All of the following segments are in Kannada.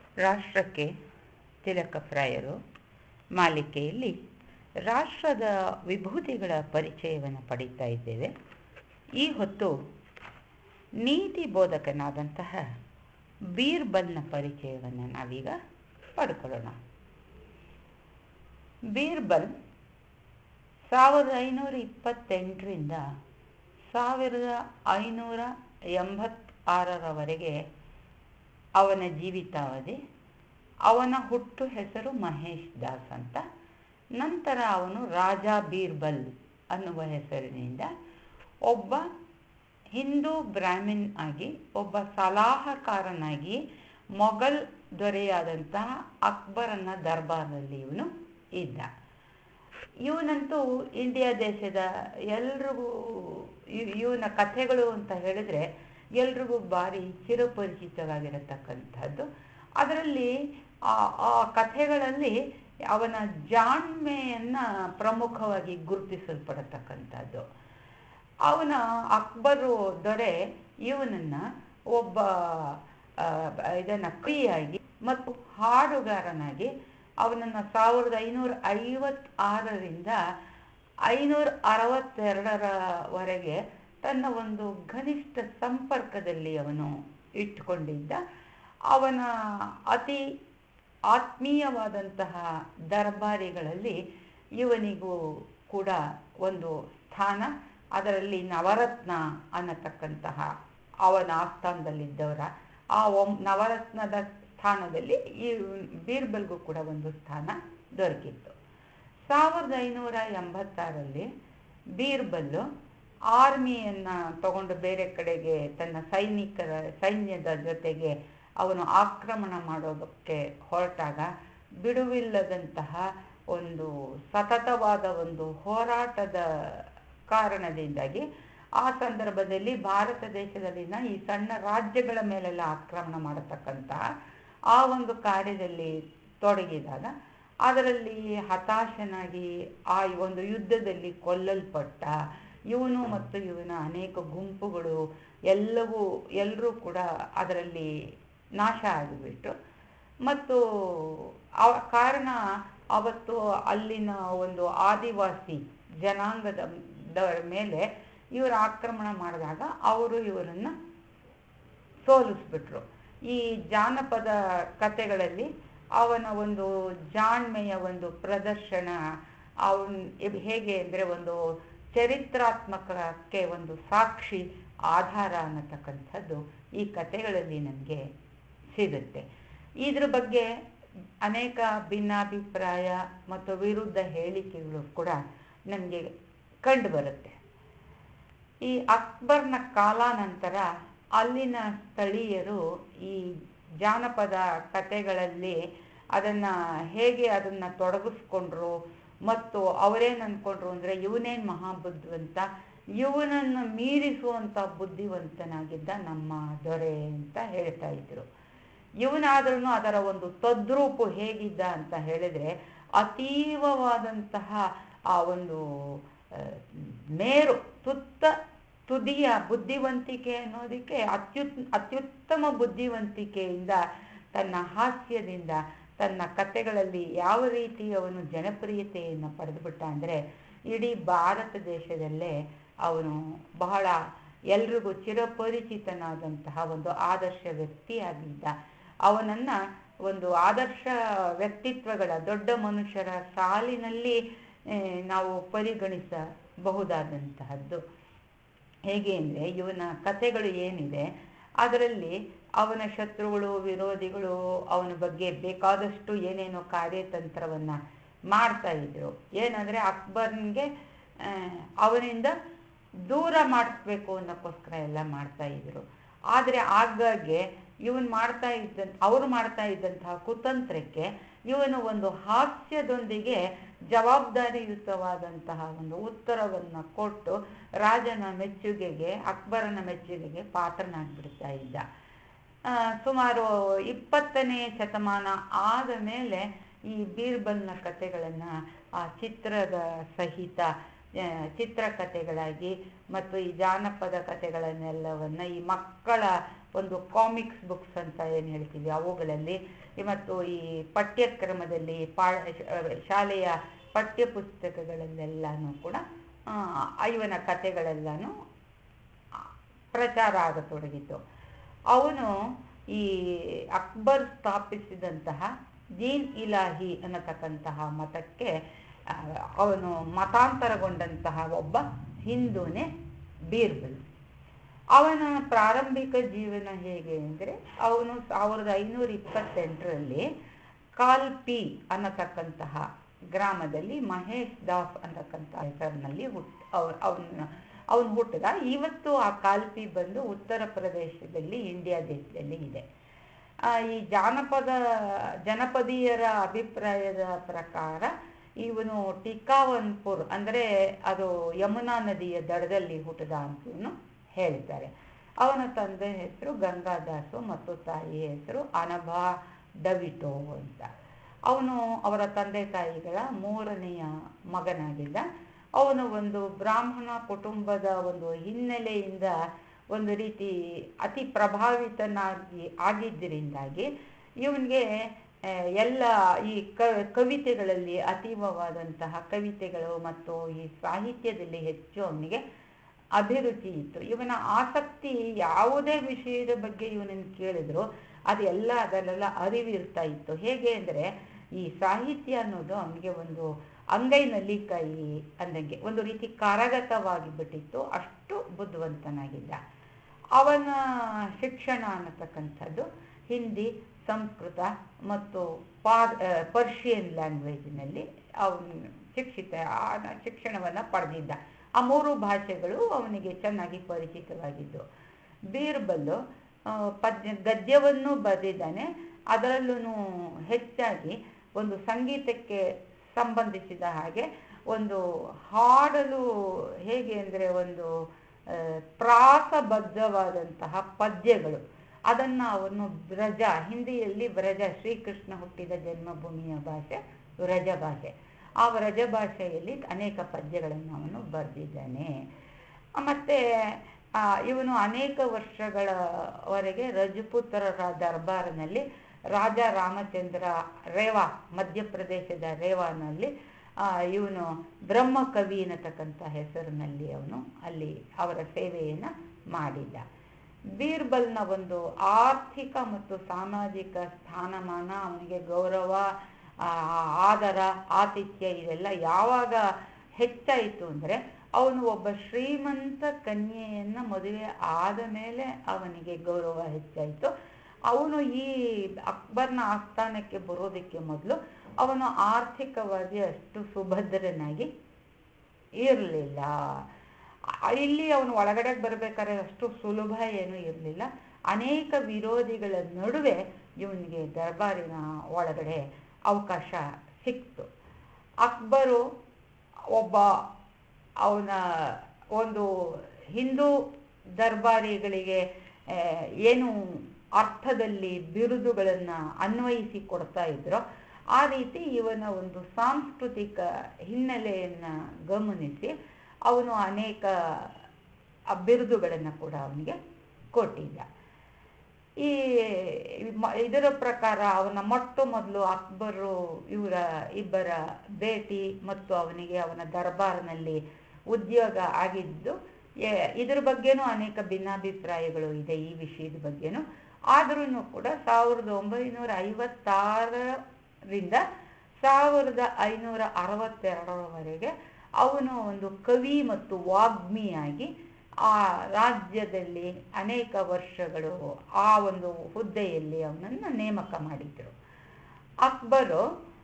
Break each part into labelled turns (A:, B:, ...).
A: ರಾಷ್ಟ್ರಕ್ಕೆ ತಿಲಕಪ್ರಾಯರು ಮಾಲಿಕೆಯಲ್ಲಿ ರಾಷ್ಟ್ರದ ವಿಭೂತಿಗಳ ಪರಿಚಯವನ್ನು ಪಡೀತಾ ಇದ್ದೇವೆ ಈ ಹೊತ್ತು ನೀತಿ ಬೋಧಕನಾದಂತಹ ಬೀರ್ಬಲ್ನ ಪರಿಚಯವನ್ನು ನಾವೀಗ ಪಡ್ಕೊಳ್ಳೋಣ ಬೀರ್ಬಲ್ ಸಾವಿರದ ಐನೂರ ಇಪ್ಪತ್ತೆಂಟರಿಂದ ಸಾವಿರದ ಐನೂರ ಎಂಬತ್ತಾರರವರೆಗೆ ಅವನ ಜೀವಿತಾವಧಿ ಅವನ ಹುಟ್ಟು ಹೆಸರು ಮಹೇಶ್ ದಾಸ್ ಅಂತ ನಂತರ ಅವನು ರಾಜ ಬೀರ್ಬಲ್ ಅನ್ನುವ ಹೆಸರಿನಿಂದ ಒಬ್ಬ ಹಿಂದೂ ಬ್ರಾಹ್ಮಿನ್ ಆಗಿ ಒಬ್ಬ ಸಲಹಾಕಾರನಾಗಿ ಮೊಘಲ್ ದೊರೆಯಾದಂತಹ ಅಕ್ಬರನ ದರ್ಬಾರ್ನಲ್ಲಿ ಇವನು ಇದ್ದ ಇವನಂತೂ ಇಂಡಿಯಾ ದೇಶದ ಎಲ್ರಿಗೂ ಇವನ ಕಥೆಗಳು ಅಂತ ಹೇಳಿದ್ರೆ ಎಲ್ರಿಗೂ ಭಾರಿ ಚಿರಪರಿಚಿತವಾಗಿರತಕ್ಕಂಥದ್ದು ಅದರಲ್ಲಿ ಆ ಕಥೆಗಳಲ್ಲಿ ಅವನ ಜಾಣ್ಮೆಯನ್ನು ಪ್ರಮುಖವಾಗಿ ಗುರುತಿಸಲ್ಪಡತಕ್ಕಂಥದ್ದು ಅವನ ಅಕ್ಬರು ದೊರೆ ಇವನನ್ನು ಒಬ್ಬ ಇದನ್ನು ಕವಿಯಾಗಿ ಮತ್ತು ಹಾಡುಗಾರನಾಗಿ ಅವನನ್ನು ಸಾವಿರದ ಐನೂರ ಐವತ್ತಾರರಿಂದ ಐನೂರ ಅರವತ್ತೆರಡರವರೆಗೆ ತನ್ನ ಒಂದು ಘನಿಷ್ಠ ಸಂಪರ್ಕದಲ್ಲಿ ಅವನು ಇಟ್ಟುಕೊಂಡಿದ್ದ ಅವನ ಅತಿ ಆತ್ಮೀಯವಾದಂತಹ ದರ್ಬಾರಿಗಳಲ್ಲಿ ಇವನಿಗೂ ಕೂಡ ಒಂದು ಸ್ಥಾನ ಅದರಲ್ಲಿ ನವರತ್ನ ಅನ್ನತಕ್ಕಂತಹ ಅವನ ಆಸ್ಥಾನದಲ್ಲಿದ್ದವರ ಆ ಒಂ ನವರತ್ನದ ಸ್ಥಾನದಲ್ಲಿ ಈ ಬೀರ್ಬಲ್ಗೂ ಕೂಡ ಒಂದು ಸ್ಥಾನ ದೊರಕಿತ್ತು ಸಾವಿರದ ಐನೂರ ಎಂಬತ್ತಾರಲ್ಲಿ ಬೀರ್ಬಲ್ಲು ಆರ್ಮಿಯನ್ನು ತಗೊಂಡು ಬೇರೆ ಕಡೆಗೆ ತನ್ನ ಸೈನಿಕರ ಸೈನ್ಯದ ಜೊತೆಗೆ ಅವನು ಆಕ್ರಮಣ ಮಾಡೋದಕ್ಕೆ ಹೊರಟಾಗ ಬಿಡುವಿಲ್ಲದಂತಹ ಒಂದು ಸತತವಾದ ಒಂದು ಹೋರಾಟದ ಕಾರಣದಿಂದಾಗಿ ಆ ಸಂದರ್ಭದಲ್ಲಿ ಭಾರತ ದೇಶದಲ್ಲಿನ ಈ ಸಣ್ಣ ರಾಜ್ಯಗಳ ಮೇಲೆಲ್ಲ ಆಕ್ರಮಣ ಮಾಡತಕ್ಕಂತಹ ಆ ಒಂದು ಕಾರ್ಯದಲ್ಲಿ ತೊಡಗಿದಾಗ ಅದರಲ್ಲಿ ಹತಾಶನಾಗಿ ಆ ಒಂದು ಯುದ್ಧದಲ್ಲಿ ಕೊಲ್ಲಲ್ಪಟ್ಟ ಇವನು ಮತ್ತು ಇವನ ಅನೇಕ ಗುಂಪುಗಳು ಎಲ್ಲವೂ ಎಲ್ಲರೂ ಕೂಡ ಅದರಲ್ಲಿ ನಾಶ ಆಗಿಬಿಟ್ಟು ಮತ್ತು ಆ ಕಾರಣ ಅವತ್ತು ಅಲ್ಲಿನ ಒಂದು ಆದಿವಾಸಿ ಜನಾಂಗದ ಮೇಲೆ ಇವರು ಆಕ್ರಮಣ ಮಾಡಿದಾಗ ಅವರು ಇವರನ್ನು ಸೋಲಿಸ್ಬಿಟ್ರು ಈ ಜಾನಪದ ಕಥೆಗಳಲ್ಲಿ ಅವನ ಒಂದು ಜಾಣ್ಮೆಯ ಒಂದು ಪ್ರದರ್ಶನ ಅವನ್ ಹೇಗೆ ಅಂದರೆ ಒಂದು ಚರಿತ್ರಾತ್ಮಕಕ್ಕೆ ಒಂದು ಸಾಕ್ಷಿ ಆಧಾರ ಅನ್ನತಕ್ಕಂಥದ್ದು ಈ ಕಥೆಗಳಲ್ಲಿ ನನಗೆ ಸಿಗುತ್ತೆ ಇದ್ರ ಬಗ್ಗೆ ಅನೇಕ ಭಿನ್ನಾಭಿಪ್ರಾಯ ಮತ್ತು ವಿರುದ್ಧ ಹೇಳಿಕೆಗಳು ಕೂಡ ನನಗೆ ಕಂಡು ಬರುತ್ತೆ ಈ ಅಕ್ಬರ್ನ ಕಾಲಾನಂತರ ಅಲ್ಲಿನ ಸ್ಥಳೀಯರು ಈ ಜಾನಪದ ಕಥೆಗಳಲ್ಲಿ ಅದನ್ನು ಹೇಗೆ ಅದನ್ನು ತೊಡಗಿಸ್ಕೊಂಡ್ರು ಮತ್ತು ಅವರೇನು ಅಂದ್ಕೊಂಡ್ರು ಅಂದರೆ ಇವನೇನು ಮಹಾಬುದ್ಧಿವಂತ ಇವನನ್ನು ಮೀರಿಸುವಂಥ ಬುದ್ಧಿವಂತನಾಗಿದ್ದ ನಮ್ಮ ದೊರೆ ಅಂತ ಹೇಳ್ತಾ ಇದ್ರು ಇವನಾದ್ರೂ ಅದರ ಒಂದು ತದ್ರೂಪು ಹೇಗಿದ್ದ ಅಂತ ಹೇಳಿದ್ರೆ ಅತೀವವಾದಂತಹ ಆ ಒಂದು ಮೇರು ತುತ್ತ ತುದಿಯ ಬುದ್ಧಿವಂತಿಕೆ ಅನ್ನೋದಕ್ಕೆ ಅತ್ಯುತ್ ಅತ್ಯುತ್ತಮ ಬುದ್ಧಿವಂತಿಕೆಯಿಂದ ತನ್ನ ಹಾಸ್ಯದಿಂದ ತನ್ನ ಕಥೆಗಳಲ್ಲಿ ಯಾವ ರೀತಿ ಅವನು ಜನಪ್ರಿಯತೆಯನ್ನು ಪಡೆದುಬಿಟ್ಟ ಅಂದರೆ ಇಡೀ ಭಾರತ ದೇಶದಲ್ಲೇ ಅವನು ಬಹಳ ಎಲ್ರಿಗೂ ಚಿರಪರಿಚಿತನಾದಂತಹ ಒಂದು ಆದರ್ಶ ವ್ಯಕ್ತಿಯಾಗಿದ್ದ ಅವನನ್ನು ಒಂದು ಆದರ್ಶ ವ್ಯಕ್ತಿತ್ವಗಳ ದೊಡ್ಡ ಮನುಷ್ಯರ ಸಾಲಿನಲ್ಲಿ ನಾವು ಪರಿಗಣಿಸಬಹುದಾದಂತಹದ್ದು ಹೇಗೆ ಅಂದರೆ ಇವನ ಕಥೆಗಳು ಏನಿದೆ ಅದರಲ್ಲಿ ಅವನ ಶತ್ರುಗಳು ವಿರೋಧಿಗಳು ಅವನ ಬಗ್ಗೆ ಬೇಕಾದಷ್ಟು ಏನೇನೋ ಕಾರ್ಯತಂತ್ರವನ್ನು ಮಾಡ್ತಾ ಇದ್ರು ಏನಂದರೆ ಅಕ್ಬರ್ನಿಗೆ ಅವನಿಂದ ದೂರ ಮಾಡಿಸ್ಬೇಕು ಅನ್ನೋಕ್ಕೋಸ್ಕರ ಎಲ್ಲ ಮಾಡ್ತಾ ಇದ್ರು ಆದರೆ ಆಗಾಗ್ಗೆ ಇವನು ಮಾಡ್ತಾ ಇದ್ದಂಥ ಅವರು ಮಾಡ್ತಾ ಇದ್ದಂತಹ ಕುತಂತ್ರಕ್ಕೆ ಇವನು ಒಂದು ಹಾಸ್ಯದೊಂದಿಗೆ ಜವಾಬ್ದಾರಿಯುತವಾದಂತಹ ಒಂದು ಉತ್ತರವನ್ನು ಕೊಟ್ಟು ರಾಜನ ಮೆಚ್ಚುಗೆಗೆ ಅಕ್ಬರನ ಮೆಚ್ಚುಗೆಗೆ ಪಾತ್ರನಾಗ್ಬಿಡ್ತಾ ಇದ್ದ ಸುಮಾರು ಇಪ್ಪತ್ತನೇ ಶತಮಾನ ಆದ ಮೇಲೆ ಈ ಬೀರ್ಬಲ್ನ ಕಥೆಗಳನ್ನು ಆ ಚಿತ್ರದ ಸಹಿತ ಚಿತ್ರಕಥೆಗಳಾಗಿ ಮತ್ತು ಈ ಜಾನಪದ ಕಥೆಗಳನ್ನೆಲ್ಲವನ್ನು ಈ ಮಕ್ಕಳ ಒಂದು ಕಾಮಿಕ್ಸ್ ಬುಕ್ಸ್ ಅಂತ ಏನು ಹೇಳ್ತೀವಿ ಅವುಗಳಲ್ಲಿ ಮತ್ತು ಈ ಪಠ್ಯಕ್ರಮದಲ್ಲಿ ಪಾ ಶಾಲೆಯ ಪಠ್ಯ ಪುಸ್ತಕಗಳಲ್ಲೆಲ್ಲನೂ ಕೂಡ ಇವನ ಕಥೆಗಳೆಲ್ಲನೂ ಪ್ರಚಾರ ಆಗತೊಡಗಿತು ಅವನು ಈ ಅಕ್ಬರ್ ಸ್ಥಾಪಿಸಿದಂತಹ ದೀನ್ ಇಲಾಹಿ ಅನ್ನತಕ್ಕಂತಹ ಮತಕ್ಕೆ ಅವನು ಮತಾಂತರಗೊಂಡಂತಹ ಒಬ್ಬ ಹಿಂದೂನೇ ಬೀರ್ಬಲ್ ಅವನ ಪ್ರಾರಂಭಿಕ ಜೀವನ ಹೇಗೆ ಅಂದರೆ ಅವನು ಸಾವಿರದ ಐನೂರ ಇಪ್ಪತ್ತೆಂಟರಲ್ಲಿ ಕಾಲ್ಪಿ ಅನ್ನತಕ್ಕಂತಹ ಗ್ರಾಮದಲ್ಲಿ ಮಹೇಶ್ ದಾಸ್ ಅನ್ನತಕ್ಕಂಥ ಹೆಸರಿನಲ್ಲಿ ಹುಟ್ ಅವನ ಅವನು ಹುಟ್ಟಿದ ಇವತ್ತು ಆ ಕಾಲ್ಪಿ ಬಂದು ಉತ್ತರ ಪ್ರದೇಶದಲ್ಲಿ ಇಂಡಿಯಾ ದೇಶದಲ್ಲಿ ಇದೆ ಈ ಜಾನಪದ ಜನಪದೀಯರ ಅಭಿಪ್ರಾಯದ ಪ್ರಕಾರ ಇವನು ಟಿಕಾವನ್ಪುರ್ ಅಂದರೆ ಅದು ಯಮುನಾ ನದಿಯ ದಡದಲ್ಲಿ ಹುಟ್ಟಿದ ಅಂತೂ ಹೇಳ್ತಾರೆ ಅವನ ತಂದೆ ಹೆಸರು ಗಂಗಾದಾಸು ಮತ್ತು ತಾಯಿ ಹೆಸರು ಅನಭಾ ಡವಿಟೋ ಅಂತ ಅವನು ಅವರ ತಂದೆ ತಾಯಿಗಳ ಮೂರನೆಯ ಮಗನಾಗಿದ್ದ ಅವನು ಒಂದು ಬ್ರಾಹ್ಮಣ ಕುಟುಂಬದ ಒಂದು ಹಿನ್ನೆಲೆಯಿಂದ ಒಂದು ರೀತಿ ಅತಿ ಪ್ರಭಾವಿತನಾಗಿ ಆಗಿದ್ದರಿಂದಾಗಿ ಇವನಿಗೆ ಎಲ್ಲ ಈ ಕ ಕವಿತೆಗಳಲ್ಲಿ ಅತೀವವಾದಂತಹ ಕವಿತೆಗಳು ಮತ್ತು ಈ ಸಾಹಿತ್ಯದಲ್ಲಿ ಹೆಚ್ಚು ಅವನಿಗೆ ಅಭಿರುಚಿ ಇತ್ತು ಇವನ ಆಸಕ್ತಿ ಯಾವುದೇ ವಿಷಯದ ಬಗ್ಗೆ ಇವನನ್ನು ಕೇಳಿದ್ರು ಅದು ಎಲ್ಲ ಅದರಲ್ಲೆಲ್ಲ ಅರಿವಿರ್ತಾ ಇತ್ತು ಹೇಗೆ ಅಂದರೆ ಈ ಸಾಹಿತ್ಯ ಅನ್ನೋದು ಅವನಿಗೆ ಒಂದು ಅಂಗೈನಲ್ಲಿ ಕೈ ಅಂದಂಗೆ ಒಂದು ರೀತಿ ಕಾರಗತವಾಗಿ ಬಿಟ್ಟಿತ್ತು ಅಷ್ಟು ಬುದ್ಧಿವಂತನಾಗಿದ್ದ ಅವನ ಶಿಕ್ಷಣ ಅನ್ನತಕ್ಕಂಥದ್ದು ಹಿಂದಿ ಸಂಸ್ಕೃತ ಮತ್ತು ಪಾರ್ ಪರ್ಷಿಯನ್ ಲ್ಯಾಂಗ್ವೇಜಿನಲ್ಲಿ ಅವನು ಶಿಕ್ಷಿತ ಆ ಶಿಕ್ಷಣವನ್ನು ಪಡೆದಿದ್ದ ಆ ಮೂರು ಭಾಷೆಗಳು ಅವನಿಗೆ ಚೆನ್ನಾಗಿ ಪರಿಚಿತವಾಗಿದ್ದು ಬೀರ್ಬಲ್ಲು ಪದ್ಯ ಗದ್ಯವನ್ನು ಬರೆದಿದ್ದಾನೆ ಅದರಲ್ಲೂ ಹೆಚ್ಚಾಗಿ ಒಂದು ಸಂಗೀತಕ್ಕೆ ಸಂಬಂಧಿಸಿದ ಹಾಗೆ ಒಂದು ಹಾಡಲು ಹೇಗೆ ಅಂದರೆ ಒಂದು ಪ್ರಾಸಬದ್ಧವಾದಂತಹ ಪದ್ಯಗಳು ಅದನ್ನು ಅವನು ವ್ರಜ ಹಿಂದಿಯಲ್ಲಿ ವ್ರಜ ಶ್ರೀಕೃಷ್ಣ ಹುಟ್ಟಿದ ಜನ್ಮಭೂಮಿಯ ಭಾಷೆ ವ್ರಜ ಭಾಷೆ ಆ ವ್ರಜ ಭಾಷೆಯಲ್ಲಿ ಅನೇಕ ಪದ್ಯಗಳನ್ನು ಅವನು ಬರೆದಿದ್ದಾನೆ ಮತ್ತು ಇವನು ಅನೇಕ ವರ್ಷಗಳವರೆಗೆ ರಜಪೂತ್ರರ ದರ್ಬಾರಿನಲ್ಲಿ ರಾಜ ರಾಮಚಂದ್ರ ರೇವಾ ಮಧ್ಯಪ್ರದೇಶದ ರೇವಾನಲ್ಲಿ ಇವನು ಬ್ರಹ್ಮಕವಿ ಅನ್ನತಕ್ಕಂಥ ಹೆಸರಿನಲ್ಲಿ ಅವನು ಅಲ್ಲಿ ಅವರ ಸೇವೆಯನ್ನು ಮಾಡಿದ್ದ ಬೀರ್ಬಲ್ನ ಒಂದು ಆರ್ಥಿಕ ಮತ್ತು ಸಾಮಾಜಿಕ ಸ್ಥಾನಮಾನ ಅವನಿಗೆ ಗೌರವ ಆದರ ಆತಿಥ್ಯ ಇದೆಲ್ಲ ಯಾವಾಗ ಹೆಚ್ಚಾಯಿತು ಅಂದರೆ ಅವನು ಒಬ್ಬ ಶ್ರೀಮಂತ ಕನ್ಯೆಯನ್ನು ಮದುವೆ ಆದ ಮೇಲೆ ಅವನಿಗೆ ಗೌರವ ಹೆಚ್ಚಾಯಿತು ಅವನು ಈ ಅಕ್ಬರ್ನ ಆಸ್ಥಾನಕ್ಕೆ ಬರೋದಕ್ಕೆ ಮೊದಲು ಅವನು ಆರ್ಥಿಕವಾಗಿ ಅಷ್ಟು ಸುಭದ್ರನಾಗಿ ಇರಲಿಲ್ಲ ಇಲ್ಲಿ ಅವನು ಒಳಗಡೆ ಬರಬೇಕಾದ್ರೆ ಅಷ್ಟು ಸುಲಭ ಏನೂ ಇರಲಿಲ್ಲ ಅನೇಕ ವಿರೋಧಿಗಳ ನಡುವೆ ಇವನಿಗೆ ದರ್ಬಾರಿನ ಒಳಗಡೆ ಅವಕಾಶ ಸಿಕ್ತು ಅಕ್ಬರು ಒಬ್ಬ ಅವನ ಒಂದು ಹಿಂದೂ ದರ್ಬಾರಿಗಳಿಗೆ ಏನು ಅರ್ಥದಲ್ಲಿ ಬಿರುದುಗಳನ್ನು ಅನ್ವಯಿಸಿ ಕೊಡ್ತಾ ಇದ್ರೋ ಆ ರೀತಿ ಇವನ ಒಂದು ಸಾಂಸ್ಕೃತಿಕ ಹಿನ್ನೆಲೆಯನ್ನು ಗಮನಿಸಿ ಅವನು ಅನೇಕ ಬಿರುದುಗಳನ್ನು ಕೂಡ ಅವನಿಗೆ ಕೊಟ್ಟಿದ್ದ ಈ ಇದರ ಪ್ರಕಾರ ಅವನ ಮೊಟ್ಟ ಮೊದಲು ಅಕ್ಬರು ಇವರ ಇಬ್ಬರ ಭೇಟಿ ಮತ್ತು ಅವನಿಗೆ ಅವನ ದರ್ಬಾರ್ನಲ್ಲಿ ಉದ್ಯೋಗ ಆಗಿದ್ದು ಇದ್ರ ಬಗ್ಗೆನೂ ಅನೇಕ ಭಿನ್ನಾಭಿಪ್ರಾಯಗಳು ಇದೆ ಈ ವಿಷಯದ ಬಗ್ಗೆನೂ ಆದ್ರೂ ಕೂಡ ಸಾವಿರದ ಒಂಬೈನೂರ ಐವತ್ತಾರರಿಂದ ಸಾವಿರದ ಐನೂರ ಅರವತ್ತೆರಡರವರೆಗೆ ಅವನು ಒಂದು ಕವಿ ಮತ್ತು ವಾಗ್ಮಿಯಾಗಿ ಆ ರಾಜ್ಯದಲ್ಲಿ ಅನೇಕ ವರ್ಷಗಳು ಆ ಒಂದು ಹುದ್ದೆಯಲ್ಲಿ ಅವನನ್ನು ನೇಮಕ ಮಾಡಿದ್ರು ಅಕ್ಬರು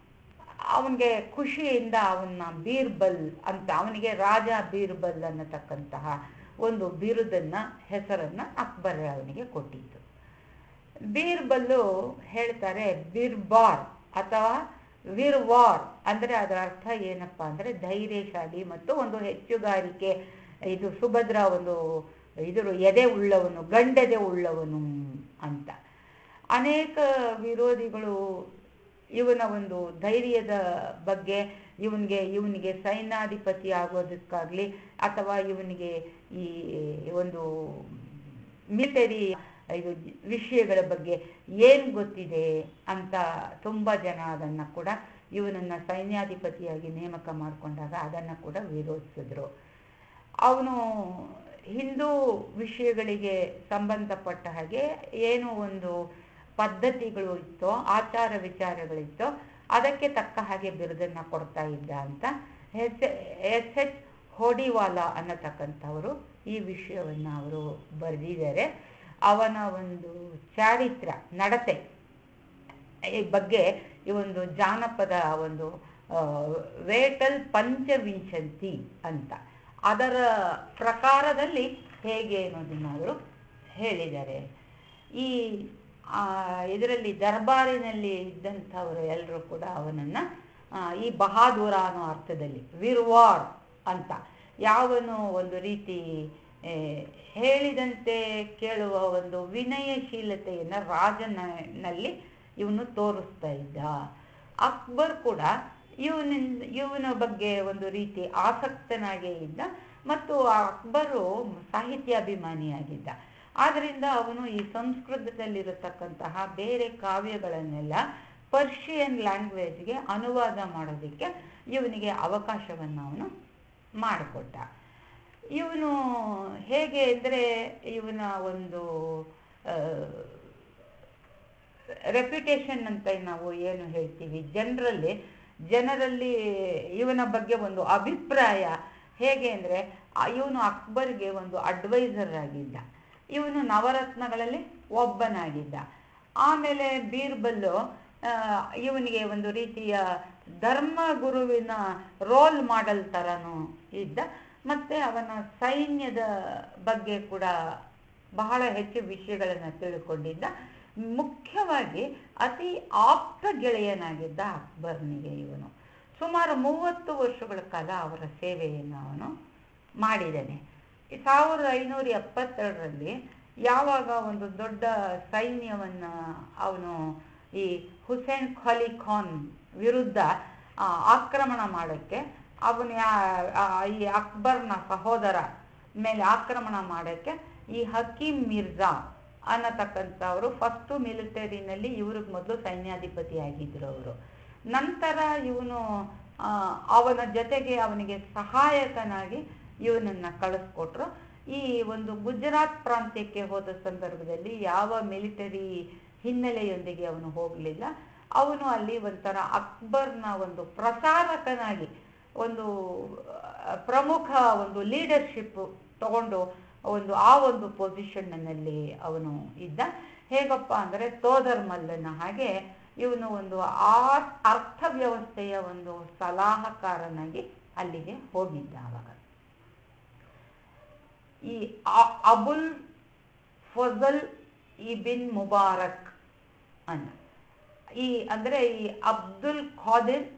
A: ಅವನಿಗೆ ಖುಷಿಯಿಂದ ಅವನ್ನ ಬೀರ್ಬಲ್ ಅಂತ ಅವನಿಗೆ ರಾಜ ಬೀರ್ಬಲ್ ಅನ್ನತಕ್ಕಂತಹ ಒಂದು ಬಿರುದನ್ನ ಹೆಸರನ್ನ ಅಕ್ಬರ್ ಅವನಿಗೆ ಕೊಟ್ಟಿದ್ದು ಬೀರ್ಬಲ್ಲು ಹೇಳ್ತಾರೆ ಬಿರ್ಬಾರ್ ಅಥವಾ ವಿರ್ವಾರ್ ಅಂದರೆ ಅದರ ಅರ್ಥ ಏನಪ್ಪ ಅಂದರೆ ಧೈರ್ಯಶಾಲಿ ಮತ್ತು ಒಂದು ಹೆಚ್ಚುಗಾರಿಕೆ ಇದು ಸುಭದ್ರ ಒಂದು ಇದ್ರ ಎದೆ ಉಳ್ಳವನು ಗಂಡೆದೆ ಉಳ್ಳವನು ಅಂತ ಅನೇಕ ವಿರೋಧಿಗಳು ಇವನ ಒಂದು ಧೈರ್ಯದ ಬಗ್ಗೆ ಇವನಿಗೆ ಇವನಿಗೆ ಸೈನ್ಯಾಧಿಪತಿ ಆಗೋದಕ್ಕಾಗಲಿ ಅಥವಾ ಇವನಿಗೆ ಈ ಒಂದು ಮಿಲಿಟರಿ ಇದು ವಿಷಯಗಳ ಬಗ್ಗೆ ಏನು ಗೊತ್ತಿದೆ ಅಂತ ತುಂಬ ಜನ ಅದನ್ನು ಕೂಡ ಇವನನ್ನು ಸೈನ್ಯಾಧಿಪತಿಯಾಗಿ ನೇಮಕ ಮಾಡಿಕೊಂಡಾಗ ಅದನ್ನು ಕೂಡ ವಿರೋಧಿಸಿದ್ರು ಅವನು ಹಿಂದೂ ವಿಷಯಗಳಿಗೆ ಸಂಬಂಧಪಟ್ಟ ಹಾಗೆ ಏನು ಒಂದು ಪದ್ಧತಿಗಳು ಇತ್ತೋ ಆಚಾರ ವಿಚಾರಗಳಿತ್ತೋ ಅದಕ್ಕೆ ತಕ್ಕ ಹಾಗೆ ಬಿರುದನ್ನು ಕೊಡ್ತಾ ಇದ್ದ ಅಂತ ಎಸ್ ಎಸ್ ಎಚ್ ಹೋಡಿವಾಲಾ ಅನ್ನತಕ್ಕಂಥವರು ಈ ವಿಷಯವನ್ನು ಅವರು ಬರೆದಿದ್ದಾರೆ ಅವನ ಒಂದು ಚಾರಿತ್ರ ನಡತೆ ಈ ಬಗ್ಗೆ ಈ ಒಂದು ಜಾನಪದ ಒಂದು ಆ, ವೇಟಲ್ ಪಂಚವಿಂಶಂತಿ ಅಂತ ಅದರ ಪ್ರಕಾರದಲ್ಲಿ ಹೇಗೆ ಅನ್ನೋದನ್ನು ಅವರು ಹೇಳಿದ್ದಾರೆ ಈ ಇದರಲ್ಲಿ ದರ್ಬಾರಿನಲ್ಲಿ ಇದ್ದಂಥವರು ಎಲ್ಲರೂ ಕೂಡ ಅವನನ್ನು ಈ ಬಹಾದೂರ ಅನ್ನೋ ಅರ್ಥದಲ್ಲಿ ವಿರ್ವಾರ್ ಅಂತ ಯಾವನು ಒಂದು ರೀತಿ ಏ, ಹೇಳಿದಂತೆ ಕೇಳುವ ಒಂದು ವಿನಯಶೀಲತೆಯನ್ನು ರಾಜನಲ್ಲಿ ಇವನು ತೋರಿಸ್ತಾ ಇದ್ದ ಅಕ್ಬರ್ ಕೂಡ ಇವನಿಂದ ಇವನ ಬಗ್ಗೆ ಒಂದು ರೀತಿ ಆಸಕ್ತನಾಗೇ ಇದ್ದ ಮತ್ತು ಆ ಅಕ್ಬರು ಸಾಹಿತ್ಯಾಭಿಮಾನಿಯಾಗಿದ್ದ ಆದ್ದರಿಂದ ಅವನು ಈ ಸಂಸ್ಕೃತದಲ್ಲಿರತಕ್ಕಂತಹ ಬೇರೆ ಕಾವ್ಯಗಳನ್ನೆಲ್ಲ ಪರ್ಷಿಯನ್ ಲ್ಯಾಂಗ್ವೇಜ್ಗೆ ಅನುವಾದ ಮಾಡೋದಕ್ಕೆ ಇವನಿಗೆ ಅವಕಾಶವನ್ನು ಅವನು ಮಾಡಿಕೊಟ್ಟ ಇವನು ಹೇಗೆ ಅಂದರೆ ಇವನ ಒಂದು ರೆಪ್ಯುಟೇಷನ್ ಅಂತ ನಾವು ಏನು ಹೇಳ್ತೀವಿ ಜನರಲ್ಲಿ ಜನರಲ್ಲಿ ಇವನ ಬಗ್ಗೆ ಒಂದು ಅಭಿಪ್ರಾಯ ಹೇಗೆ ಅಂದರೆ ಇವನು ಅಕ್ಬರ್ಗೆ ಒಂದು ಅಡ್ವೈಸರ್ ಆಗಿದ್ದ ಇವನು ನವರತ್ನಗಳಲ್ಲಿ ಒಬ್ಬನಾಗಿದ್ದ ಆಮೇಲೆ ಬೀರ್ಬಲ್ಲು ಆ, ಇವನಿಗೆ ಒಂದು ರೀತಿಯ ಧರ್ಮ ಗುರುವಿನ ರೋಲ್ ಮಾಡೆಲ್ ಥರನೂ ಇದ್ದ ಮತ್ತು ಅವನ ಸೈನ್ಯದ ಬಗ್ಗೆ ಕೂಡ ಬಹಳ ಹೆಚ್ಚು ವಿಷಯಗಳನ್ನು ತಿಳ್ಕೊಂಡಿದ್ದ ಮುಖ್ಯವಾಗಿ ಅತಿ ಆಪ್ತ ಗೆಳೆಯನಾಗಿದ್ದ ಅಕ್ಬರ್ನಿಗೆ ಇವನು ಸುಮಾರು ಮೂವತ್ತು ವರ್ಷಗಳ ಕಾಲ ಅವರ ಸೇವೆಯನ್ನು ಅವನು ಮಾಡಿದ್ದಾನೆ ಈ ಸಾವಿರದ ಐನೂರ ಎಪ್ಪತ್ತೆರಡರಲ್ಲಿ ಯಾವಾಗ ಒಂದು ದೊಡ್ಡ ಸೈನ್ಯವನ್ನು ಅವನು ಈ ಹುಸೇನ್ ಖಾಲಿ ಖಾನ್ ವಿರುದ್ಧ ಆ, ಆಕ್ರಮಣ ಮಾಡೋಕ್ಕೆ ಅವನು ಯಾ- ಆ, ಈ ಅಕ್ಬರ್ನ ಸಹೋದರ ಮೇಲೆ ಆಕ್ರಮಣ ಮಾಡೋಕ್ಕೆ ಈ ಹಕೀಂ ಮಿರ್ಜಾ ಅನ್ನತಕ್ಕಂಥವರು ಫಸ್ಟು ಮಿಲಿಟರಿನಲ್ಲಿ ಇವ್ರಿಗೆ ಮೊದಲು ಸೈನ್ಯಾಧಿಪತಿ ಆಗಿದ್ರು ಅವರು ನಂತರ ಇವನು ಆ, ಅವನ ಜೊತೆಗೆ ಅವನಿಗೆ ಸಹಾಯಕನಾಗಿ ಇವನನ್ನು ಕಳಿಸ್ಕೊಟ್ರು ಈ ಒಂದು ಗುಜರಾತ್ ಪ್ರಾಂತ್ಯಕ್ಕೆ ಹೋದ ಸಂದರ್ಭದಲ್ಲಿ ಯಾವ ಮಿಲಿಟರಿ ಹಿನ್ನೆಲೆಯೊಂದಿಗೆ ಅವನು ಹೋಗಲಿಲ್ಲ ಅವನು ಅಲ್ಲಿ ಒಂಥರ ಅಕ್ಬರ್ನ ಒಂದು ಪ್ರಚಾರಕನಾಗಿ ಒಂದು ಆ, ಪ್ರಮುಖ ಒಂದು ಲೀಡರ್ಶಿಪ್ ತಗೊಂಡು ಒಂದು ಆ ಒಂದು ಪೊಸಿಷನ್ನಲ್ಲಿ ಅವನು ಇದ್ದ ಹೇಗಪ್ಪ ಅಂದರೆ ತೋದರ್ ಮಲ್ಲನ ಹಾಗೆ ಇವನು ಒಂದು ಆ ಅರ್ಥವ್ಯವಸ್ಥೆಯ ಒಂದು ಸಲಹಾಕಾರನಾಗಿ ಅಲ್ಲಿಗೆ ಹೋಗಿದ್ದ ಆವಾಗ ಈ ಅ- ಅಬುಲ್ ಫಜಲ್ ಇಬಿನ್ ಮುಬಾರಕ್ ಅಂತ ಈ ಅಂದರೆ ಈ ಅಬ್ದುಲ್ ಖಾದಿರ್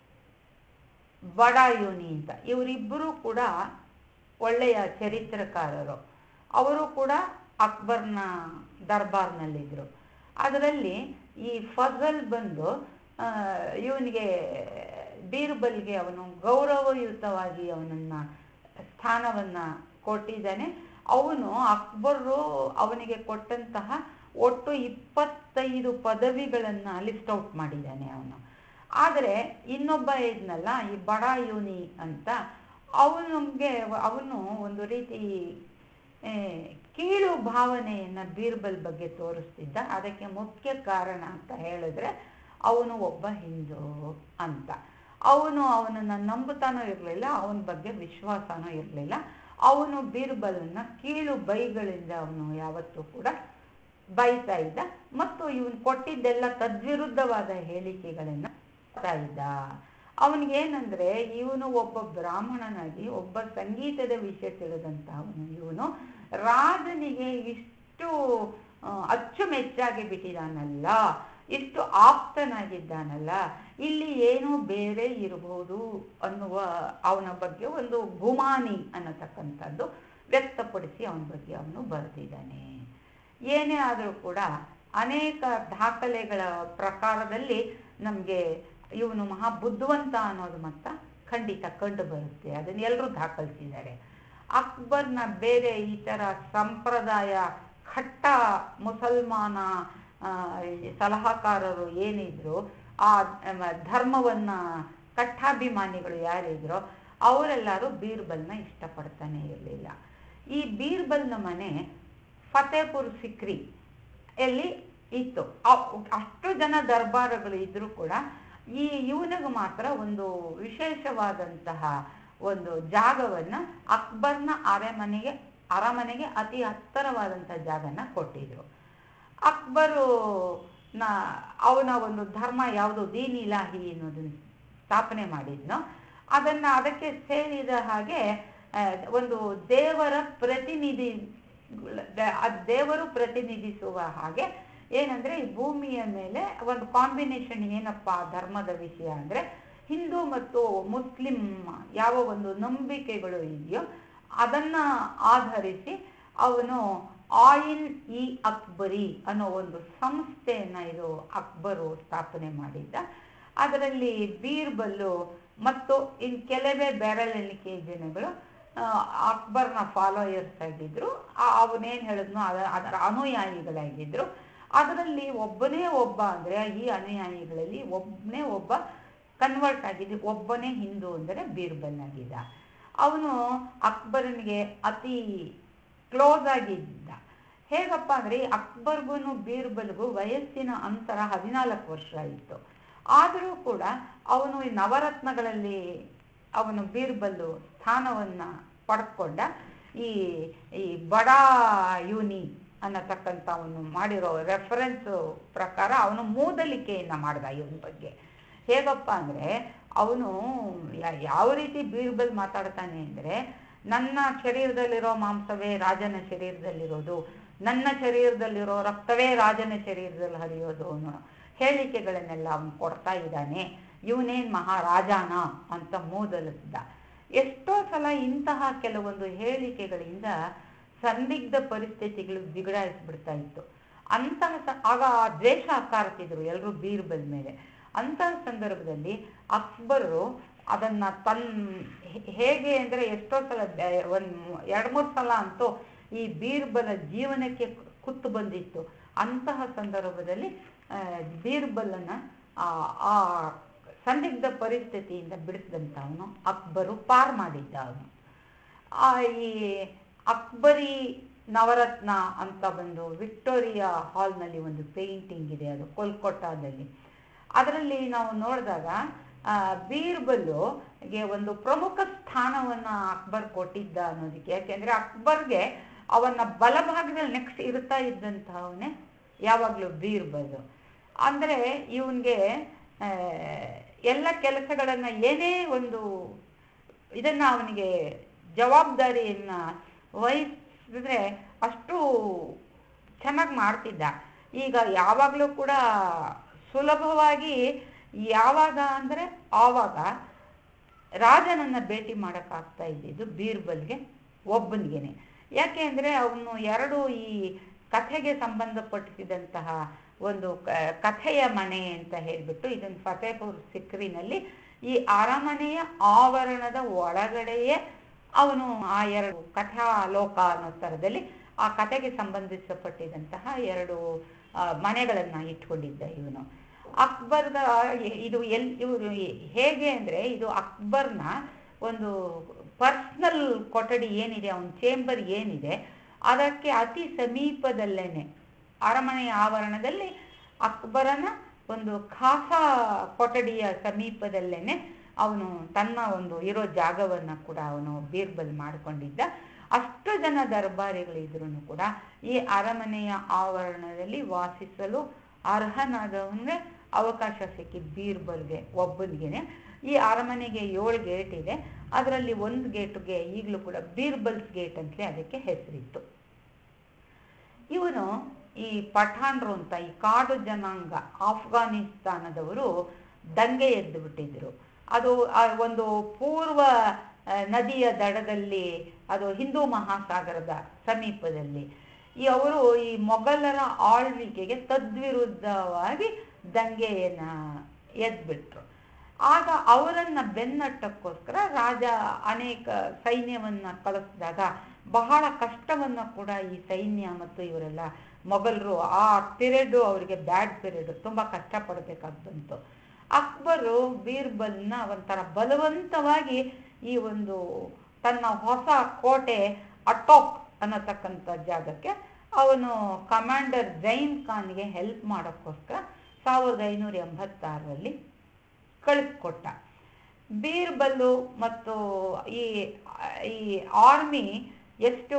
A: ಬಡಾಯೂನಿ ಅಂತ ಇವರಿಬ್ಬರು ಕೂಡ ಒಳ್ಳೆಯ ಚರಿತ್ರಕಾರರು ಅವರು ಕೂಡ ಅಕ್ಬರ್ನ ದರ್ಬಾರ್ನಲ್ಲಿದ್ದರು ಅದರಲ್ಲಿ ಈ ಫಜಲ್ ಬಂದು ಇವನಿಗೆ ಬೀರ್ಬಲ್ಗೆ ಅವನು ಗೌರವಯುತವಾಗಿ ಅವನನ್ನು ಸ್ಥಾನವನ್ನು ಕೊಟ್ಟಿದ್ದಾನೆ ಅವನು ಅಕ್ಬರು ಅವನಿಗೆ ಕೊಟ್ಟಂತಹ ಒಟ್ಟು ಇಪ್ಪತ್ತೈದು ಪದವಿಗಳನ್ನು ಲಿಸ್ಟ್ ಔಟ್ ಮಾಡಿದ್ದಾನೆ ಅವನು ಆದರೆ ಇನ್ನೊಬ್ಬ ಇದ್ನಲ್ಲ ಈ ಬಡಾಯೂನಿ ಅಂತ ಅವನಿಗೆ ಅವನು ಒಂದು ರೀತಿ ಏ, ಕೀಳು ಭಾವನೆಯನ್ನು ಬೀರ್ಬಲ್ ಬಗ್ಗೆ ತೋರಿಸ್ತಿದ್ದ ಅದಕ್ಕೆ ಮುಖ್ಯ ಕಾರಣ ಅಂತ ಹೇಳಿದ್ರೆ ಅವನು ಒಬ್ಬ ಹಿಂದೂ ಅಂತ ಅವನು ಅವನನ್ನು ನಂಬುತ್ತಾನೋ ಇರಲಿಲ್ಲ ಅವನ ಬಗ್ಗೆ ವಿಶ್ವಾಸನೂ ಇರಲಿಲ್ಲ ಅವನು ಬೀರ್ಬಲನ್ನ ಕೀಳು ಬೈಗಳಿಂದ ಅವನು ಯಾವತ್ತೂ ಕೂಡ ಬೈತಾ ಇದ್ದ ಮತ್ತು ಇವನು ಕೊಟ್ಟಿದ್ದೆಲ್ಲ ತದ್ವಿರುದ್ಧವಾದ ಹೇಳಿಕೆಗಳನ್ನು ಕೊಡ್ತಾ ಇದ್ದ ಅವನಿಗೇನಂದ್ರೆ ಇವನು ಒಬ್ಬ ಬ್ರಾಹ್ಮಣನಾಗಿ ಒಬ್ಬ ಸಂಗೀತದ ವಿಷಯ ತಿಳಿದಂತ ಅವನು ಇವನು ರಾಜನಿಗೆ ಇಷ್ಟು ಆ, ಅಚ್ಚುಮೆಚ್ಚಾಗಿ ಬಿಟ್ಟಿದಾನಲ್ಲ ಇಷ್ಟು ಆಪ್ತನಾಗಿದ್ದಾನಲ್ಲ ಇಲ್ಲಿ ಏನೋ ಬೇರೆ ಇರಬಹುದು ಅನ್ನುವ ಅವನ ಬಗ್ಗೆ ಒಂದು ಗುಮಾನಿ ಅನ್ನತಕ್ಕಂಥದ್ದು ವ್ಯಕ್ತಪಡಿಸಿ ಅವನ ಬಗ್ಗೆ ಅವನು ಬರೆದಿದ್ದಾನೆ ಏನೇ ಆದರೂ ಕೂಡ ಅನೇಕ ದಾಖಲೆಗಳ ಪ್ರಕಾರದಲ್ಲಿ ನಮಗೆ ಇವನು ಮಹಾ ಬುದ್ಧಿವಂತ ಅನ್ನೋದು ಮತ್ತ ಖಂಡಿತ ಕಂಡು ಬರುತ್ತೆ ಅದನ್ನ ಎಲ್ಲರೂ ದಾಖಲಿಸಿದ್ದಾರೆ ಅಕ್ಬರ್ನ ಬೇರೆ ಈ ಥರ ಸಂಪ್ರದಾಯ ಖಟ್ಟ ಮುಸಲ್ಮಾನ ಆ, ಈ ಸಲಹಾಕಾರರು ಏನಿದ್ರು ಆ ಮ, ಧರ್ಮವನ್ನ ಕಟ್ಟಾಭಿಮಾನಿಗಳು ಯಾರಿದ್ರು ಅವರೆಲ್ಲರೂ ಬೀರ್ಬಲ್ನ ಇಷ್ಟಪಡ್ತಾನೆ ಇರಲಿಲ್ಲ ಈ ಬೀರ್ಬಲ್ನ ಮನೆ ಫತೇಪುರ್ ಸಿಕ್ರಿ ಎಲ್ಲಿ ಇತ್ತು ಅವ್- ಅಷ್ಟು ಜನ ದರ್ಬಾರಗಳು ಇದ್ರೂ ಕೂಡ ಈ ಇವನಿಗೆ ಮಾತ್ರ ಒಂದು ವಿಶೇಷವಾದಂತಹ ಒಂದು ಜಾಗವನ್ನ ಅಕ್ಬರ್ನ ಅರಮನೆಗೆ ಅರಮನೆಗೆ ಅತಿ ಹತ್ತರವಾದಂತಹ ಜಾಗನ ಕೊಟ್ಟಿದ್ರು ಅಕ್ಬರು ನ ಅವನ ಒಂದು ಧರ್ಮ ಯಾವುದು ದೀನ್ ಇಲಾಹಿ ಅನ್ನೋದನ್ನ ಸ್ಥಾಪನೆ ಮಾಡಿದ್ನೋ ಅದನ್ನ ಅದಕ್ಕೆ ಸೇರಿದ ಹಾಗೆ ಆ, ಒಂದು ದೇವರ ಪ್ರತಿನಿಧಿ ಆ ದೇವರು ಪ್ರತಿನಿಧಿಸುವ ಹಾಗೆ ಏನಂದ್ರೆ ಈ ಭೂಮಿಯ ಮೇಲೆ ಒಂದು ಕಾಂಬಿನೇಷನ್ ಏನಪ್ಪ ಧರ್ಮದ ವಿಷಯ ಅಂದ್ರೆ ಹಿಂದೂ ಮತ್ತು ಮುಸ್ಲಿಂ ಯಾವ ಒಂದು ನಂಬಿಕೆಗಳು ಇದೆಯೋ ಅದನ್ನ ಆಧರಿಸಿ ಅವನು ಆಯಿಲ್ ಇ ಅಕ್ಬರಿ ಅನ್ನೋ ಒಂದು ಸಂಸ್ಥೆಯನ್ನ ಇದು ಅಕ್ಬರು ಸ್ಥಾಪನೆ ಮಾಡಿದ್ದ ಅದರಲ್ಲಿ ಬೀರ್ಬಲ್ಲು ಮತ್ತು ಇನ್ ಕೆಲವೇ ಬೆರಳೆಣಿಕೆ ಜನಗಳು ಆ, ಅಕ್ಬರ್ನ ಫಾಲೋಯರ್ಸ್ ಆಗಿದ್ರು ಆ- ಅವನೇನ್ ಹೇಳಿದ್ನೋ ಅದ ಅದರ ಅನುಯಾಯಿಗಳಾಗಿದ್ರು ಅದರಲ್ಲಿ ಒಬ್ಬನೇ ಒಬ್ಬ ಅಂದ್ರೆ ಈ ಅನುಯಾಯಿಗಳಲ್ಲಿ ಒಬ್ಬನೇ ಒಬ್ಬ ಕನ್ವರ್ಟ್ ಆಗಿದ್ದು ಒಬ್ಬನೇ ಹಿಂದೂ ಅಂದರೆ ಬೀರ್ಬಲ್ ಆಗಿದ್ದ ಅವನು ಅಕ್ಬರನಿಗೆ ಅತಿ ಕ್ಲೋಸ್ ಆಗಿದ್ದ ಹೇಗಪ್ಪ ಅಂದ್ರೆ ಈ ಅಕ್ಬರ್ಗೂ ಬೀರ್ಬಲ್ಗೂ ವಯಸ್ಸಿನ ಅಂತರ ಹದಿನಾಲ್ಕು ವರ್ಷ ಇತ್ತು ಆದರೂ ಕೂಡ ಅವನು ಈ ನವರತ್ನಗಳಲ್ಲಿ ಅವನು ಬೀರ್ಬಲ್ಲು ಸ್ಥಾನವನ್ನ ಪಡ್ಕೊಂಡ ಈ ಈ ಬಡಾ ಯೂನಿ ಅನ್ನತಕ್ಕಂಥ ಅವನು ಮಾಡಿರೋ ರೆಫರೆನ್ಸ್ ಪ್ರಕಾರ ಅವನು ಮೂದಲಿಕೆಯನ್ನ ಮಾಡ್ದ ಇವನ ಬಗ್ಗೆ ಹೇಗಪ್ಪ ಅಂದ್ರೆ ಅವನು ಯಾ- ಯಾವ ರೀತಿ ಬೀರ್ಬಲ್ ಮಾತಾಡ್ತಾನೆ ಅಂದ್ರೆ ನನ್ನ ಶರೀರದಲ್ಲಿರೋ ಮಾಂಸವೇ ರಾಜನ ಶರೀರದಲ್ಲಿರೋದು ನನ್ನ ಶರೀರದಲ್ಲಿರೋ ರಕ್ತವೇ ರಾಜನ ಶರೀರದಲ್ಲಿ ಹರಿಯೋದು ಅನ್ನೋ ಹೇಳಿಕೆಗಳನ್ನೆಲ್ಲ ಅವನು ಕೊಡ್ತಾ ಇದ್ದಾನೆ ಇವನೇನ್ ಮಹಾರಾಜಾನ ಅಂತ ಮೂದಲಿಸಿದ ಎಷ್ಟೋ ಸಲ ಇಂತಹ ಕೆಲವೊಂದು ಹೇಳಿಕೆಗಳಿಂದ ಸಂದಿಗ್ಧ ಪರಿಸ್ಥಿತಿಗಳು ಬಿಗಡಾಯಿಸ್ಬಿಡ್ತಾ ಇತ್ತು ಅಂತಹ ಸ- ಆಗ ದ್ವೇಷ ಕಾಡ್ತಿದ್ರು ಎಲ್ಲರೂ ಬೀರ್ಬಲ್ ಮೇಲೆ ಅಂತಹ ಸಂದರ್ಭದಲ್ಲಿ ಅಕ್ಬರು ಅದನ್ನ ತನ್ ಹೇ- ಹೇಗೆ ಅಂದ್ರೆ ಎಷ್ಟೋ ಸಲ ಬೆ- ಒಂದ್ ಎರಡ್ ಮೂರ್ ಸಲ ಅಂತೂ ಈ ಬೀರ್ಬಲ ಜೀವನಕ್ಕೆ ಕುತ್ತು ಬಂದಿತ್ತು ಅಂತಹ ಸಂದರ್ಭದಲ್ಲಿ ಆ, ಬೀರ್ಬಲನ್ನ ಆ ಆ ಸಂದಿಗ್ಧ ಪರಿಸ್ಥಿತಿಯಿಂದ ಬಿಡಿಸಿದಂಥವನು ಅಕ್ಬರು ಪಾರ್ ಮಾಡಿದ್ದ ಅವನು ಆ ಈ ಅಕ್ಬರಿ ನವರತ್ನ ಅಂತ ಬಂದು ವಿಕ್ಟೋರಿಯಾ ಹಾಲ್ನಲ್ಲಿ ಒಂದು ಪೇಂಟಿಂಗ್ ಇದೆ ಅದು ಕೋಲ್ಕತ್ತಾದಲ್ಲಿ ಅದರಲ್ಲಿ ನಾವು ನೋಡಿದಾಗ ಆ, ಬೀರ್ಬಲ್ಗೆ ಒಂದು ಪ್ರಮುಖ ಸ್ಥಾನವನ್ನ ಅಕ್ಬರ್ ಕೊಟ್ಟಿದ್ದ ಅನ್ನೋದಕ್ಕೆ ಯಾಕೆಂದ್ರೆ ಅಕ್ಬರ್ಗೆ ಅವನ ಬಲಭಾಗದಲ್ಲಿ ನೆಕ್ಸ್ಟ್ ಇರ್ತಾ ಇದ್ದಂತಹವನೇ ಯಾವಾಗಲೂ ಬೀರ್ಬಲ್ ಅಂದ್ರೆ ಇವನ್ಗೆ ಆ, ಎಲ್ಲ ಕೆಲಸಗಳನ್ನ ಏನೇ ಒಂದು ಇದನ್ನ ಅವನಿಗೆ ಜವಾಬ್ದಾರಿಯನ್ನ ವಹಿಸಿದ್ರೆ ಅಷ್ಟು ಚೆನ್ನಾಗಿ ಮಾಡ್ತಿದ್ದ ಈಗ ಯಾವಾಗಲೂ ಕೂಡ ಸುಲಭವಾಗಿ ಯಾವಾಗ ಅಂದ್ರೆ ಆವಾಗ ರಾಜನನ್ನ ಭೇಟಿ ಮಾಡೋಕ್ಕಾಗ್ತಾ ಇದ್ದಿದ್ದು ಬೀರ್ಬಲ್ಗೆ ಒಬ್ಬನಿಗೆನೆ ಯಾಕೆ ಅಂದ್ರೆ ಅವನು ಎರಡು ಈ ಕಥೆಗೆ ಸಂಬಂಧಪಟ್ಟಿಸಿದಂತಹ ಒಂದು ಕ- ಕಥೆಯ ಮನೆ ಅಂತ ಹೇಳ್ಬಿಟ್ಟು ಇದನ್ನು ಫತೇಪುರ್ ಸಿಕ್ರಿನಲ್ಲಿ ಈ ಅರಮನೆಯ ಆವರಣದ ಒಳಗಡೆಯೇ ಅವನು ಆ ಎರಡು ಕಥಾಲೋಕ ಅನ್ನೋ ಥರದಲ್ಲಿ ಆ ಕಥೆಗೆ ಸಂಬಂಧಿಸಪಟ್ಟಿದಂತಹ ಎರಡು ಆ, ಮನೆಗಳನ್ನ ಇಟ್ಕೊಂಡಿದ್ದ ಇವನು ಅಕ್ಬರ್ದ ಇದು ಎಲ್ ಇವರು ಹೇಗೆ ಅಂದ್ರೆ ಇದು ಅಕ್ಬರ್ನ ಒಂದು ಪರ್ಸ್ನಲ್ ಕೊಠಡಿ ಏನಿದೆ ಅವನ ಚೇಂಬರ್ ಏನಿದೆ ಅದಕ್ಕೆ ಅತಿ ಸಮೀಪದಲ್ಲೇನೆ ಅರಮನೆಯ ಆವರಣದಲ್ಲಿ ಅಕ್ಬರನ ಒಂದು ಖಾಸಾ ಕೊಠಡಿಯ ಸಮೀಪದಲ್ಲೇನೆ ಅವನು ತನ್ನ ಒಂದು ಇರೋ ಜಾಗವನ್ನ ಕೂಡ ಅವನು ಬೀರ್ಬಲ್ ಮಾಡಿಕೊಂಡಿದ್ದ ಅಷ್ಟು ಜನ ದರ್ಬಾರಿಗಳಿದ್ರು ಕೂಡ ಈ ಅರಮನೆಯ ಆವರಣದಲ್ಲಿ ವಾಸಿಸಲು ಅರ್ಹನಾದವನಿಗೆ ಅವಕಾಶ ಸಿಕ್ಕಿದ್ ಬೀರ್ಬಲ್ಗೆ ಒಬ್ಬನಿಗೆನೆ ಈ ಅರಮನೆಗೆ ಏಳು ಗೇಟ್ ಇದೆ ಅದರಲ್ಲಿ ಒಂದು ಗೇಟ್ಗೆ ಈಗಲೂ ಕೂಡ ಬೀರ್ಬಲ್ಸ್ ಗೇಟ್ ಅಂತಲೇ ಅದಕ್ಕೆ ಹೆಸರಿತ್ತು ಇವನು ಈ ಪಠಾಣ್ರು ಅಂತ ಈ ಕಾಡು ಜನಾಂಗ ಆಫ್ಘಾನಿಸ್ತಾನದವರು ದಂಗೆ ಎದ್ದು ಬಿಟ್ಟಿದ್ರು ಅದು ಆ ಒಂದು ಪೂರ್ವ ಆ, ನದಿಯ ದಡದಲ್ಲಿ ಅದು ಹಿಂದೂ ಮಹಾಸಾಗರದ ಸಮೀಪದಲ್ಲಿ ಈ ಅವರು ಈ ಮೊಘಲರ ಆಳ್ವಿಕೆಗೆ ತದ್ವಿರುದ್ಧವಾಗಿ ದಂಗೆಯನ್ನ ಎದ್ಬಿಟ್ರು ಆಗ ಅವರನ್ನ ಬೆನ್ನಟ್ಟಕ್ಕೋಸ್ಕರ ರಾಜ ಅನೇಕ ಸೈನ್ಯವನ್ನ ಕಳಿಸಿದಾಗ ಬಹಳ ಕಷ್ಟವನ್ನು ಕೂಡ ಈ ಸೈನ್ಯ ಮತ್ತು ಇವರೆಲ್ಲ ಮೊಘಲರು ಆ ಪಿರಿಯಡ್ ಅವರಿಗೆ ಬ್ಯಾಡ್ ಪಿರಿಯಡ್ ತುಂಬ ಕಷ್ಟಪಡಬೇಕಾಗಿ ಬಂತು ಅಕ್ಬರು ಬೀರ್ಬಲ್ನ ಒಂಥರ ಬಲವಂತವಾಗಿ ಈ ಒಂದು ತನ್ನ ಹೊಸ ಕೋಟೆ ಅಟೋಕ್ ಅನ್ನತಕ್ಕಂಥ ಜಾಗಕ್ಕೆ ಅವನು ಕಮಾಂಡರ್ ಜೈನ್ ಖಾನ್ಗೆ ಹೆಲ್ಪ್ ಮಾಡೋಕ್ಕೋಸ್ಕರ ಸಾವಿರದ ಐನೂರ ಎಂಬತ್ತಾರರಲ್ಲಿ ಕಳಿಸ್ಕೊಟ್ಟ ಬೀರ್ಬಲ್ಲು ಮತ್ತು ಈ ಈ ಆರ್ಮಿ ಎಷ್ಟು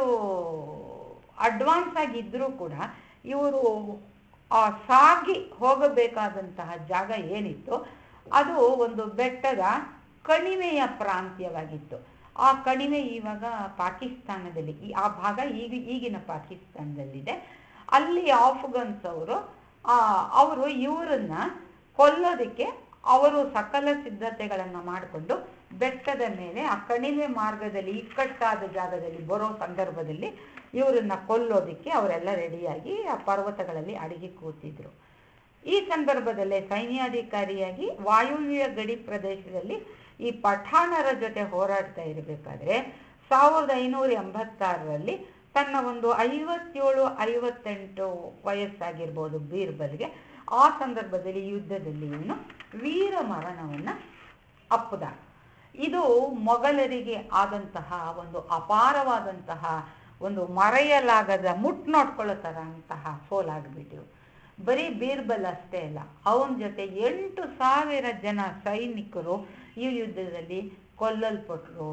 A: ಅಡ್ವಾನ್ಸ್ ಆಗಿದ್ದರೂ ಕೂಡ ಇವರು ಆ ಸಾಗಿ ಹೋಗಬೇಕಾದಂತಹ ಜಾಗ ಏನಿತ್ತು ಅದು ಒಂದು ಬೆಟ್ಟದ ಕಣಿವೆಯ ಪ್ರಾಂತ್ಯವಾಗಿತ್ತು ಆ ಕಣಿವೆ ಇವಾಗ ಪಾಕಿಸ್ತಾನದಲ್ಲಿ ಈ ಆ ಭಾಗ ಈಗ ಈಗಿನ ಪಾಕಿಸ್ತಾನದಲ್ಲಿದೆ ಅಲ್ಲಿ ಆಫ್ಘನ್ಸ್ ಅವರು ಅವರು ಇವರನ್ನ ಕೊಲ್ಲೋದಕ್ಕೆ ಅವರು ಸಕಲ ಸಿದ್ಧತೆಗಳನ್ನು ಮಾಡಿಕೊಂಡು ಬೆಟ್ಟದ ಮೇಲೆ ಆ ಕಣಿವೆ ಮಾರ್ಗದಲ್ಲಿ ಇಕ್ಕಟ್ಟಾದ ಜಾಗದಲ್ಲಿ ಬರೋ ಸಂದರ್ಭದಲ್ಲಿ ಇವರನ್ನ ಕೊಲ್ಲೋದಕ್ಕೆ ಅವರೆಲ್ಲ ರೆಡಿಯಾಗಿ ಆ ಪರ್ವತಗಳಲ್ಲಿ ಅಡಗಿ ಕೂತಿದ್ರು ಈ ಸಂದರ್ಭದಲ್ಲೇ ಸೈನ್ಯಾಧಿಕಾರಿಯಾಗಿ ವಾಯುವ್ಯ ಗಡಿ ಪ್ರದೇಶದಲ್ಲಿ ಈ ಪಠಾಣರ ಜೊತೆ ಹೋರಾಡ್ತಾ ಇರಬೇಕಾದ್ರೆ ಸಾವಿರದ ಐನೂರ ಎಂಬತ್ತಾರರಲ್ಲಿ ತನ್ನ ಒಂದು ಐವತ್ತೇಳು ಐವತ್ತೆಂಟು ವಯಸ್ಸಾಗಿರ್ಬೋದು ಬೀರ್ಬಲ್ಗೆ ಆ ಸಂದರ್ಭದಲ್ಲಿ ಯುದ್ಧದಲ್ಲಿ ಇವನು ವೀರ ಮರಣವನ್ನು ಅಪ್ಪದ ಇದು ಮೊಘಲರಿಗೆ ಆದಂತಹ ಒಂದು ಅಪಾರವಾದಂತಹ ಒಂದು ಮರೆಯಲಾಗದ ಮುಟ್ ನೋಡ್ಕೊಳ್ಳೋ ಥರ ಅಂತಹ ಸೋಲಾಗ್ಬಿಟ್ಟು ಬರೀ ಬೀರ್ಬಲ್ ಅಷ್ಟೇ ಅಲ್ಲ ಅವನ ಜೊತೆ ಎಂಟು ಸಾವಿರ ಜನ ಸೈನಿಕರು ಈ ಯುದ್ಧದಲ್ಲಿ ಕೊಲ್ಲಲ್ಪಟ್ರು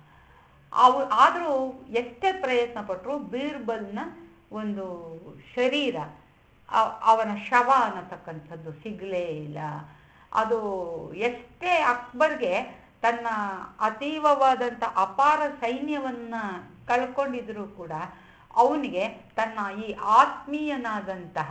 A: ಅವು ಆದರೂ ಎಷ್ಟೇ ಪ್ರಯತ್ನ ಪಟ್ಟರು ಬೀರ್ಬಲ್ನ ಒಂದು ಶರೀರ ಅವನ ಶವ ಅನ್ನತಕ್ಕಂಥದ್ದು ಸಿಗಲೇ ಇಲ್ಲ ಅದು ಎಷ್ಟೇ ಅಕ್ಬರ್ಗೆ ತನ್ನ ಅತೀವವಾದಂಥ ಅಪಾರ ಸೈನ್ಯವನ್ನ ಕಳ್ಕೊಂಡಿದ್ರು ಕೂಡ ಅವನಿಗೆ ತನ್ನ ಈ ಆತ್ಮೀಯನಾದಂತಹ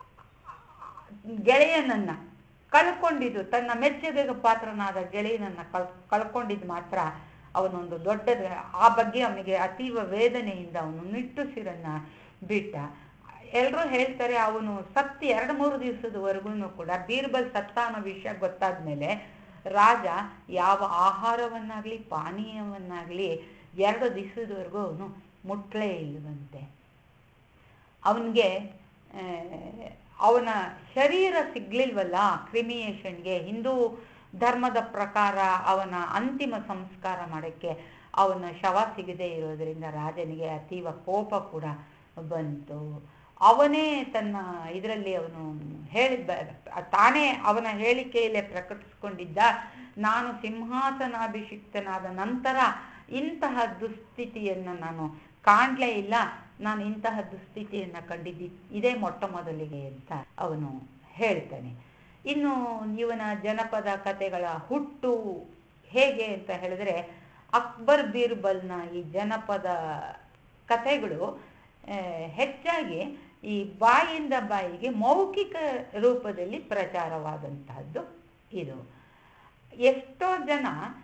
A: ಗೆಳೆಯನನ್ನ ಕಳ್ಕೊಂಡಿದ್ದು ತನ್ನ ಮೆಚ್ಚುಗೆಗೆ ಪಾತ್ರನಾದ ಗೆಳೆಯನನ್ನ ಕಳ್ ಕಳ್ಕೊಂಡಿದ್ದು ಮಾತ್ರ ಅವನೊಂದು ದೊಡ್ಡ ಆ ಬಗ್ಗೆ ಅವನಿಗೆ ಅತೀವ ವೇದನೆಯಿಂದ ಅವನು ನಿಟ್ಟುಸಿರನ್ನ ಬಿಟ್ಟ ಎಲ್ಲರೂ ಹೇಳ್ತಾರೆ ಅವನು ಸತ್ತು ಎರಡು ಮೂರು ದಿವಸದವರೆಗೂ ಕೂಡ ಬೀರ್ಬಲ್ ಸತ್ತ ಅನ್ನೋ ವಿಷಯ ಗೊತ್ತಾದ್ಮೇಲೆ ರಾಜ ಯಾವ ಆಹಾರವನ್ನಾಗ್ಲಿ ಪಾನೀಯವನ್ನಾಗ್ಲಿ ಎರಡು ದಿವಸದವರೆಗೂ ಅವನು ಮುಟ್ಲೇ ಇಲ್ಲವಂತೆ ಅವನಿಗೆ ಅವನ ಶರೀರ ಸಿಗ್ಲಿಲ್ವಲ್ಲ ಕ್ರಿಮಿಯೇಷನ್ಗೆ ಹಿಂದೂ ಧರ್ಮದ ಪ್ರಕಾರ ಅವನ ಅಂತಿಮ ಸಂಸ್ಕಾರ ಮಾಡೋಕ್ಕೆ ಅವನ ಶವ ಸಿಗದೆ ಇರೋದರಿಂದ ರಾಜನಿಗೆ ಅತೀವ ಕೋಪ ಕೂಡ ಬಂತು ಅವನೇ ತನ್ನ ಇದರಲ್ಲಿ ಅವನು ಹೇಳಿದ ತಾನೇ ಅವನ ಹೇಳಿಕೆಯಲ್ಲೇ ಪ್ರಕಟಿಸ್ಕೊಂಡಿದ್ದ ನಾನು ಸಿಂಹಾಸನಾಭಿಷಿಕ್ತನಾದ ನಂತರ ಇಂತಹ ದುಸ್ಥಿತಿಯನ್ನು ನಾನು ಕಾಣಲೇ ಇಲ್ಲ ನಾನು ಇಂತಹ ದುಸ್ಥಿತಿಯನ್ನು ಕಂಡಿದ್ದಿ ಇದೇ ಮೊಟ್ಟ ಮೊದಲಿಗೆ ಅಂತ ಅವನು ಹೇಳ್ತಾನೆ ಇನ್ನು ಇವನ ಜನಪದ ಕಥೆಗಳ ಹುಟ್ಟು ಹೇಗೆ ಅಂತ ಹೇಳಿದ್ರೆ ಅಕ್ಬರ್ ಬೀರ್ಬಲ್ನ ಈ ಜನಪದ ಕಥೆಗಳು ಹೆಚ್ಚಾಗಿ ಈ ಬಾಯಿಂದ ಬಾಯಿಗೆ ಮೌಖಿಕ ರೂಪದಲ್ಲಿ ಪ್ರಚಾರವಾದಂತಹದ್ದು ಇದು ಎಷ್ಟೋ ಜನ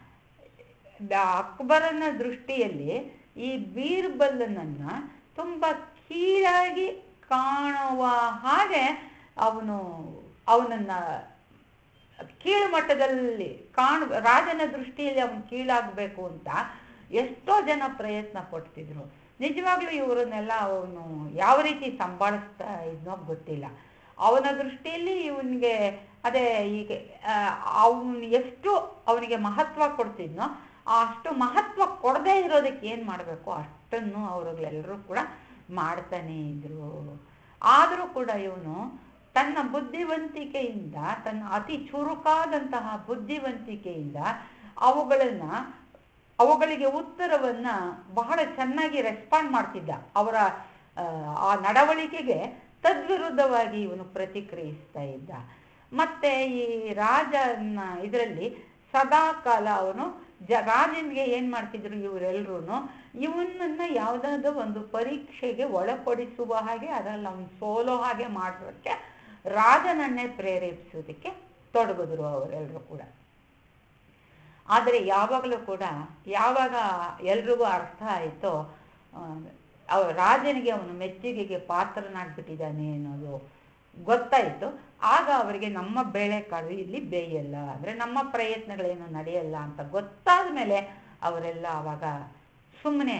A: ಅಕ್ಬರನ ದೃಷ್ಟಿಯಲ್ಲಿ ಈ ಬೀರ್ಬಲ್ಲನನ್ನ ತುಂಬ ಕೀಳಾಗಿ ಕಾಣುವ ಹಾಗೆ ಅವನು ಅವನನ್ನ ಕೀಳು ಮಟ್ಟದಲ್ಲಿ ಕಾಣು ರಾಜನ ದೃಷ್ಟಿಯಲ್ಲಿ ಅವನು ಕೀಳಾಗಬೇಕು ಅಂತ ಎಷ್ಟೋ ಜನ ಪ್ರಯತ್ನ ಪಡ್ತಿದ್ರು ನಿಜವಾಗ್ಲೂ ಇವರನ್ನೆಲ್ಲ ಅವನು ಯಾವ ರೀತಿ ಸಂಭಾಳಿಸ್ತಾ ಇದ್ನೋ ಗೊತ್ತಿಲ್ಲ ಅವನ ದೃಷ್ಟಿಯಲ್ಲಿ ಇವನಿಗೆ ಅದೇ ಈಗ ಅವನು ಎಷ್ಟು ಅವನಿಗೆ ಮಹತ್ವ ಕೊಡ್ತಿದ್ನೋ ಅಷ್ಟು ಮಹತ್ವ ಕೊಡದೇ ಇರೋದಕ್ಕೆ ಏನು ಮಾಡಬೇಕು ಅಷ್ಟನ್ನು ಅವರುಗಳೆಲ್ಲರೂ ಕೂಡ ಮಾಡ್ತಾನೆ ಇದ್ರು ಆದರೂ ಕೂಡ ಇವನು ತನ್ನ ಬುದ್ಧಿವಂತಿಕೆಯಿಂದ ತನ್ನ ಅತಿ ಚುರುಕಾದಂತಹ ಬುದ್ಧಿವಂತಿಕೆಯಿಂದ ಅವುಗಳನ್ನ ಅವುಗಳಿಗೆ ಉತ್ತರವನ್ನ ಬಹಳ ಚೆನ್ನಾಗಿ ರೆಸ್ಪಾಂಡ್ ಮಾಡ್ತಿದ್ದ ಅವರ ಆ ನಡವಳಿಕೆಗೆ ತದ್ವಿರುದ್ಧವಾಗಿ ಇವನು ಪ್ರತಿಕ್ರಿಯಿಸ್ತಾ ಇದ್ದ ಮತ್ತೆ ಈ ರಾಜನ ಇದರಲ್ಲಿ ಸದಾ ಕಾಲ ಅವನು ಜ ರಾಜನಿಗೆ ಏನ್ ಮಾಡ್ತಿದ್ರು ಇವರೆಲ್ರೂ ಇವನನ್ನ ಯಾವುದಾದ್ರೂ ಒಂದು ಪರೀಕ್ಷೆಗೆ ಒಳಪಡಿಸುವ ಹಾಗೆ ಅದರಲ್ಲಿ ಅವನು ಸೋಲೋ ಹಾಗೆ ಮಾಡೋದಕ್ಕೆ ರಾಜನನ್ನೇ ಪ್ರೇರೇಪಿಸೋದಕ್ಕೆ ತೊಡಗಿದ್ರು ಅವರೆಲ್ಲರೂ ಕೂಡ ಆದರೆ ಯಾವಾಗಲೂ ಕೂಡ ಯಾವಾಗ ಎಲ್ರಿಗೂ ಅರ್ಥ ಆಯಿತೋ ಅವ ರಾಜನಿಗೆ ಅವನು ಮೆಚ್ಚುಗೆಗೆ ಪಾತ್ರನಾಗ್ಬಿಟ್ಟಿದ್ದಾನೆ ಅನ್ನೋದು ಗೊತ್ತಾಯಿತು ಆಗ ಅವರಿಗೆ ನಮ್ಮ ಬೇಳೆಕಾಳು ಇಲ್ಲಿ ಬೇಯಲ್ಲ ಅಂದರೆ ನಮ್ಮ ಪ್ರಯತ್ನಗಳೇನು ನಡೆಯಲ್ಲ ಅಂತ ಗೊತ್ತಾದ ಮೇಲೆ ಅವರೆಲ್ಲ ಆವಾಗ ಸುಮ್ಮನೆ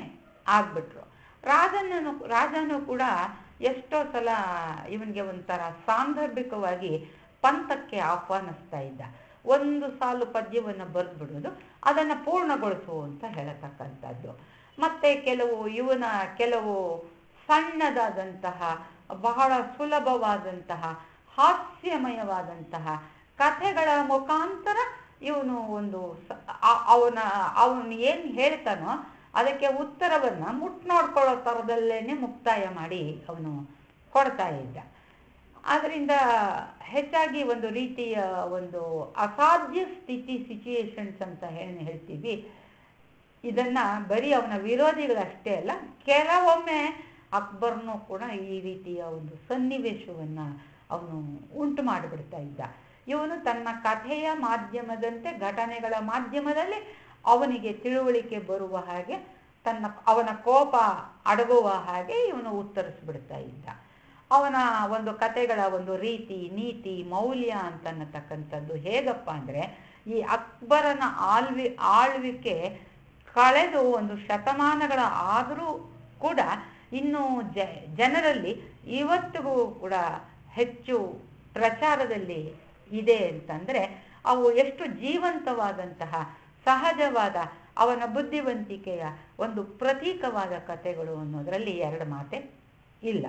A: ಆಗ್ಬಿಟ್ರು ರಾಜನನ್ನು ರಾಜನು ಕೂಡ ಎಷ್ಟೋ ಸಲ ಇವನಿಗೆ ಒಂಥರ ಸಾಂದರ್ಭಿಕವಾಗಿ ಪಂಥಕ್ಕೆ ಆಹ್ವಾನಿಸ್ತಾ ಇದ್ದ ಒಂದು ಸಾಲು ಪದ್ಯವನ್ನು ಬರೆದ್ಬಿಡೋದು ಅದನ್ನು ಪೂರ್ಣಗೊಳಿಸು ಅಂತ ಹೇಳತಕ್ಕಂಥದ್ದು ಮತ್ತೆ ಕೆಲವು ಇವನ ಕೆಲವು ಸಣ್ಣದಾದಂತಹ ಬಹಳ ಸುಲಭವಾದಂತಹ ಹಾಸ್ಯಮಯವಾದಂತಹ ಕಥೆಗಳ ಮುಖಾಂತರ ಇವನು ಒಂದು ಸ- ಆ- ಅವನ ಅವನು ಏನು ಹೇಳ್ತಾನೋ ಅದಕ್ಕೆ ಉತ್ತರವನ್ನ ಮುಟ್ ನೋಡ್ಕೊಳ್ಳೋ ಥರದಲ್ಲೇನೆ ಮುಕ್ತಾಯ ಮಾಡಿ ಅವನು ಕೊಡ್ತಾ ಇದ್ದ ಆದ್ರಿಂದ ಹೆಚ್ಚಾಗಿ ಒಂದು ರೀತಿಯ ಒಂದು ಅಸಾಧ್ಯ ಸ್ಥಿತಿ ಸಿಚುಯೇಷನ್ಸ್ ಅಂತ ಹೇಳಿ ಹೇಳ್ತೀವಿ ಇದನ್ನ ಬರೀ ಅವನ ವಿರೋಧಿಗಳಷ್ಟೇ ಅಲ್ಲ ಕೆಲವೊಮ್ಮೆ ಅಕ್ಬರ್ನು ಕೂಡ ಈ ರೀತಿಯ ಒಂದು ಸನ್ನಿವೇಶವನ್ನ ಅವನು ಉಂಟು ಮಾಡಿಬಿಡ್ತಾ ಇದ್ದ ಇವನು ತನ್ನ ಕಥೆಯ ಮಾಧ್ಯಮದಂತೆ ಘಟನೆಗಳ ಮಾಧ್ಯಮದಲ್ಲಿ ಅವನಿಗೆ ತಿಳುವಳಿಕೆ ಬರುವ ಹಾಗೆ ತನ್ನ ಅವನ ಕೋಪ ಅಡಗುವ ಹಾಗೆ ಇವನು ಉತ್ತರಿಸ್ಬಿಡ್ತಾ ಇದ್ದ ಅವನ ಒಂದು ಕತೆಗಳ ಒಂದು ರೀತಿ ನೀತಿ ಮೌಲ್ಯ ಅಂತನ್ನತಕ್ಕಂಥದ್ದು ಹೇಗಪ್ಪ ಅಂದರೆ ಈ ಅಕ್ಬರನ ಆಳ್ವಿ ಆಳ್ವಿಕೆ ಕಳೆದು ಒಂದು ಶತಮಾನಗಳ ಆದರೂ ಕೂಡ ಇನ್ನು ಜ ಜನರಲ್ಲಿ ಇವತ್ತಿಗೂ ಕೂಡ ಹೆಚ್ಚು ಪ್ರಚಾರದಲ್ಲಿ ಇದೆ ಅಂತಂದರೆ ಅವು ಎಷ್ಟು ಜೀವಂತವಾದಂತಹ ಸಹಜವಾದ ಅವನ ಬುದ್ಧಿವಂತಿಕೆಯ ಒಂದು ಪ್ರತೀಕವಾದ ಕಥೆಗಳು ಅನ್ನೋದರಲ್ಲಿ ಎರಡು ಮಾತೆ ಇಲ್ಲ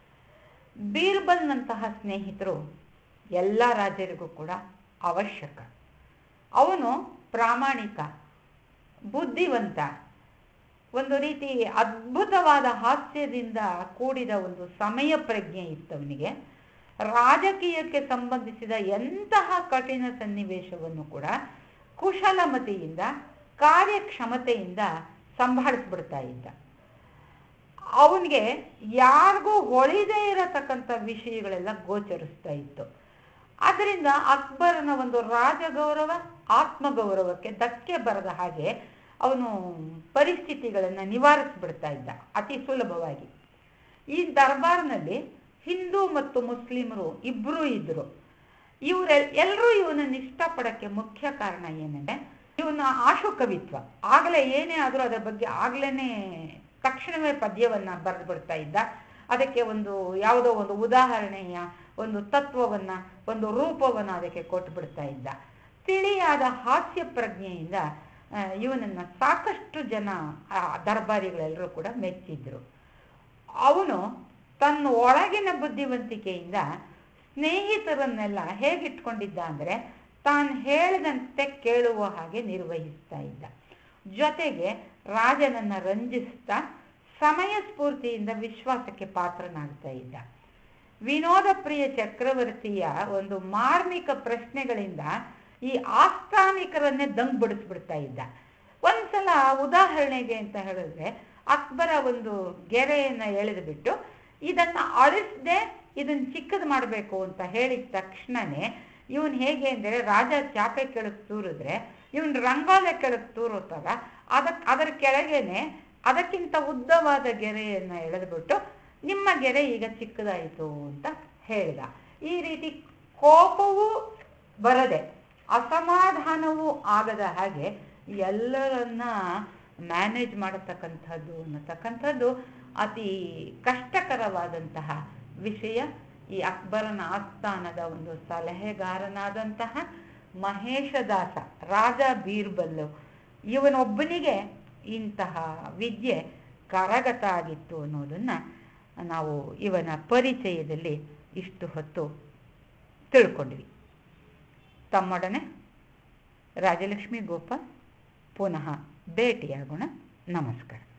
A: ಬೀರ್ಬಲ್ನಂತಹ ಸ್ನೇಹಿತರು ಎಲ್ಲ ರಾಜರಿಗೂ ಕೂಡ ಅವಶ್ಯಕ ಅವನು ಪ್ರಾಮಾಣಿಕ ಬುದ್ಧಿವಂತ ಒಂದು ರೀತಿ ಅದ್ಭುತವಾದ ಹಾಸ್ಯದಿಂದ ಕೂಡಿದ ಒಂದು ಸಮಯ ಪ್ರಜ್ಞೆ ಇತ್ತು ಅವನಿಗೆ ರಾಜಕೀಯಕ್ಕೆ ಸಂಬಂಧಿಸಿದ ಎಂತಹ ಕಠಿಣ ಸನ್ನಿವೇಶವನ್ನು ಕೂಡ ಕುಶಲಮತಿಯಿಂದ ಕಾರ್ಯಕ್ಷಮತೆಯಿಂದ ಸಂಭಾಳಿಸ್ಬಿಡ್ತಾ ಇದ್ದ ಅವನಿಗೆ ಯಾರಿಗೂ ಹೊಳಿದೇ ಇರತಕ್ಕಂಥ ವಿಷಯಗಳೆಲ್ಲ ಗೋಚರಿಸ್ತಾ ಇತ್ತು ಅದರಿಂದ ಅಕ್ಬರನ ಒಂದು ರಾಜಗೌರವ ಆತ್ಮಗೌರವಕ್ಕೆ ಧಕ್ಕೆ ಬರದ ಹಾಗೆ ಅವನು ಪರಿಸ್ಥಿತಿಗಳನ್ನು ನಿವಾರಿಸ್ಬಿಡ್ತಾ ಇದ್ದ ಅತಿ ಸುಲಭವಾಗಿ ಈ ದರ್ಬಾರ್ನಲ್ಲಿ ಹಿಂದೂ ಮತ್ತು ಮುಸ್ಲಿಮರು ಇಬ್ಬರೂ ಇದ್ದರು ಇವರೆ ಎಲ್ಲರೂ ಇವನನ್ನು ಇಷ್ಟಪಡೋಕ್ಕೆ ಮುಖ್ಯ ಕಾರಣ ಏನಂದ್ರೆ ಇವನ ಆಶು ಕವಿತ್ವ ಆಗಲೇ ಏನೇ ಆದರೂ ಅದರ ಬಗ್ಗೆ ಆಗ್ಲೇ ತಕ್ಷಣವೇ ಪದ್ಯವನ್ನ ಬರೆದು ಬಿಡ್ತಾ ಇದ್ದ ಅದಕ್ಕೆ ಒಂದು ಯಾವುದೋ ಒಂದು ಉದಾಹರಣೆಯ ಒಂದು ತತ್ವವನ್ನ ಒಂದು ರೂಪವನ್ನು ಅದಕ್ಕೆ ಕೊಟ್ಟು ಬಿಡ್ತಾ ಇದ್ದ ತಿಳಿಯಾದ ಹಾಸ್ಯ ಪ್ರಜ್ಞೆಯಿಂದ ಆ, ಇವನನ್ನ ಸಾಕಷ್ಟು ಜನ ಆ ದರ್ಬಾರಿಗಳೆಲ್ಲರೂ ಕೂಡ ಮೆಚ್ಚಿದ್ರು ಅವನು ತನ್ನ ಒಳಗಿನ ಬುದ್ಧಿವಂತಿಕೆಯಿಂದ ಸ್ನೇಹಿತರನ್ನೆಲ್ಲ ಹೇಗಿಟ್ಕೊಂಡಿದ್ದ ಅಂದರೆ ತಾನು ಹೇಳಿದಂತೆ ಕೇಳುವ ಹಾಗೆ ನಿರ್ವಹಿಸ್ತಾ ಇದ್ದ ಜೊತೆಗೆ ರಾಜನನ್ನ ರಂಜಿಸ್ತಾ ಸಮಯ ಸ್ಫೂರ್ತಿಯಿಂದ ವಿಶ್ವಾಸಕ್ಕೆ ಪಾತ್ರನಾಗ್ತಾ ಇದ್ದ ವಿನೋದ ಪ್ರಿಯ ಚಕ್ರವರ್ತಿಯ ಒಂದು ಮಾರ್ಮಿಕ ಪ್ರಶ್ನೆಗಳಿಂದ ಈ ಆಸ್ಥಾನಿಕರನ್ನೇ ದಂಗ್ ಬಿಡಿಸ್ಬಿಡ್ತಾ ಇದ್ದ ಒಂದ್ಸಲ ಉದಾಹರಣೆಗೆ ಅಂತ ಹೇಳಿದ್ರೆ ಅಕ್ಬರ ಒಂದು ಗೆರೆಯನ್ನ ಎಳೆದುಬಿಟ್ಟು ಇದನ್ನ ಅಳಿಸದೆ ಇದನ್ನ ಚಿಕ್ಕದು ಮಾಡಬೇಕು ಅಂತ ಹೇಳಿದ ತಕ್ಷಣನೇ ಇವನ್ ಹೇಗೆ ಅಂದರೆ ರಾಜ ಚಾಪೆ ಕೆಳಗೆ ತೂರಿದ್ರೆ ಇವನ್ ರಂಗೋಲೆ ಕೆಳಗೆ ತೂರುತ್ತಲ್ಲ ಅದಕ್ಕೆ ಅದರ ಕೆಳಗೇನೆ ಅದಕ್ಕಿಂತ ಉದ್ದವಾದ ಗೆರೆಯನ್ನ ಎಳೆದ್ಬಿಟ್ಟು ನಿಮ್ಮ ಗೆರೆ ಈಗ ಚಿಕ್ಕದಾಯಿತು ಅಂತ ಹೇಳಿದ ಈ ರೀತಿ ಕೋಪವೂ ಬರದೆ ಅಸಮಾಧಾನವೂ ಆಗದ ಹಾಗೆ ಎಲ್ಲರನ್ನ ಮ್ಯಾನೇಜ್ ಮಾಡತಕ್ಕಂಥದ್ದು ಅನ್ನತಕ್ಕಂಥದ್ದು ಅತಿ ಕಷ್ಟಕರವಾದಂತಹ ವಿಷಯ ಈ ಅಕ್ಬರನ ಆಸ್ಥಾನದ ಒಂದು ಸಲಹೆಗಾರನಾದಂತಹ ಮಹೇಶದಾಸ ರಾಜ ಬೀರ್ಬಲ್ಲು ಇವನೊಬ್ಬನಿಗೆ ಇಂತಹ ವಿದ್ಯೆ ಕರಗತ ಆಗಿತ್ತು ಅನ್ನೋದನ್ನ ನಾವು ಇವನ ಪರಿಚಯದಲ್ಲಿ ಇಷ್ಟು ಹೊತ್ತು ತಿಳ್ಕೊಂಡ್ವಿ ತಮ್ಮೊಡನೆ ರಾಜಲಕ್ಷ್ಮಿ ಗೋಪಾಲ್ ಪುನಃ ಭೇಟಿಯಾಗೋಣ ನಮಸ್ಕಾರ